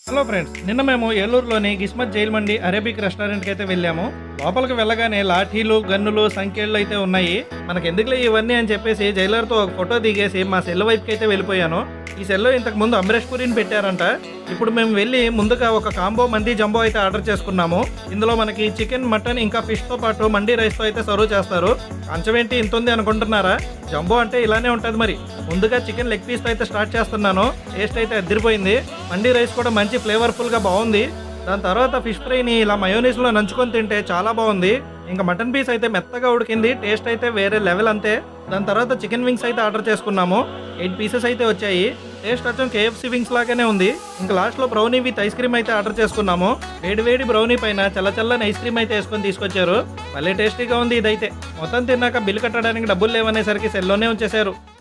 hello friends నిన్న మేము ఏలూరులోని గిస్మత్ jail మండి Arabic రెస్టారెంట్కి అయితే వెళ్ళాము లోపలికి వెళ్ళగానే లాఠీలు గన్నులు సంఖ్యలు అయితే ఉన్నాయి మనకి ఎందుకులే ఇవన్నీ అని చెప్పేసి జైలర్తో ఒక ఫోటో దిగేసి మా సెల్ వైపుకి అయితే వెళ్ళిపోయాను ఈ సెల్లో ఇంతకు ముందు అమరేష్ పురిని పెట్టారంట ఇప్పుడు మేము వెళ్ళి ముందుగా ఒక కాంబో మంది జంబో అయితే ఆర్డర్ చేసుకున్నాము ఇందులో మనకి చికెన్ మటన్ ఇంకా ఫిష్తో పాటు మండీ రైస్తో అయితే సర్వ్ చేస్తారు కంచం ఏంటి ఇంత ఉంది అనుకుంటున్నారా జంబో అంటే ఇలానే ఉంటుంది మరి ముందుగా చికెన్ లెగ్ పీస్తో అయితే స్టార్ట్ చేస్తున్నాను టేస్ట్ అయితే అదిరిపోయింది మండీ రైస్ కూడా మంచి ఫ్లేవర్ఫుల్గా బాగుంది దాని తర్వాత ఫిష్ ఫ్రైని ఇలా మయోనీస్లో నంచుకొని తింటే చాలా బాగుంది ఇంకా మటన్ పీస్ అయితే మెత్తగా ఉడికింది టేస్ట్ అయితే వేరే లెవెల్ అంతే దాని తర్వాత చికెన్ వింగ్స్ అయితే ఆర్డర్ చేసుకున్నాము ఎయిట్ పీసెస్ అయితే వచ్చాయి టేస్ట్ వచ్చాం కేఎఫ్సీ వింగ్స్ లాగానే ఉంది ఇంకా లాస్ట్లో బ్రౌనీ విత్ ఐస్ క్రీమ్ అయితే ఆర్డర్ చేసుకున్నాము వేడి వేడి బ్రౌనీ పైన చల్ల చల్లని ఐస్ క్రీమ్ అయితే వేసుకొని తీసుకొచ్చారు భలే టేస్టీగా ఉంది ఇదైతే మొత్తం తిన్నాక బిల్ కట్టడానికి డబ్బులు లేవనేసరికి సెల్లోనే ఉంచేశారు